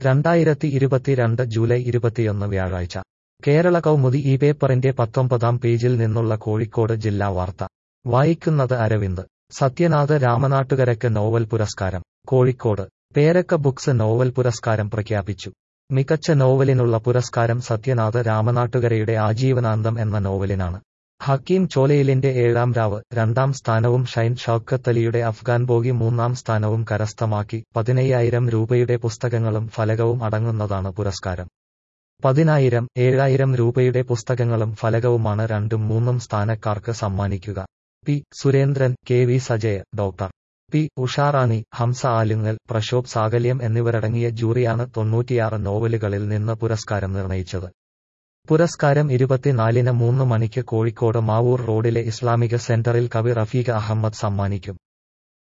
രണ്ടായിരത്തി ഇരുപത്തിരണ്ട് ജൂലൈ ഇരുപത്തിയൊന്ന് വ്യാഴാഴ്ച കേരള കൗമുദി ഈ പേപ്പറിന്റെ പത്തൊമ്പതാം പേജിൽ നിന്നുള്ള കോഴിക്കോട് ജില്ലാ വാർത്ത വായിക്കുന്നത് അരവിന്ദ് സത്യനാഥ് രാമനാട്ടുകരയ്ക്ക് നോവൽ പുരസ്കാരം കോഴിക്കോട് പേരക്ക ബുക്സ് നോവൽ പുരസ്കാരം പ്രഖ്യാപിച്ചു മികച്ച നോവലിനുള്ള പുരസ്കാരം സത്യനാഥ് രാമനാട്ടുകരയുടെ ആജീവനാന്തം എന്ന നോവലിനാണ് ഹക്കീം ചോലയിലിന്റെ ഏഴാം രാവ് രണ്ടാം സ്ഥാനവും ഷൈൻ ഷൌക്കത്തലിയുടെ അഫ്ഗാൻ ബോഗി മൂന്നാം സ്ഥാനവും കരസ്ഥമാക്കി പതിനയ്യായിരം രൂപയുടെ പുസ്തകങ്ങളും ഫലകവും അടങ്ങുന്നതാണ് പുരസ്കാരം പതിനായിരം ഏഴായിരം രൂപയുടെ പുസ്തകങ്ങളും ഫലകവുമാണ് രണ്ടും മൂന്നും സ്ഥാനക്കാർക്ക് സമ്മാനിക്കുക P Surendran K V Sajaya doctor P Usharani Hamsa Alungal Prashobh Sakalyam എന്നിവരടങ്ങിയ ജൂറിയാണ് തൊണ്ണൂറ്റിയാറ് നോവലുകളിൽ നിന്ന് പുരസ്കാരം നിർണയിച്ചത് പുരസ്കാരം ഇരുപത്തിനാലിന് മൂന്ന് മണിക്ക് കോഴിക്കോട് മാവൂർ റോഡിലെ ഇസ്ലാമിക സെന്ററിൽ കവി റഫീഖ അഹമ്മദ് സമ്മാനിക്കും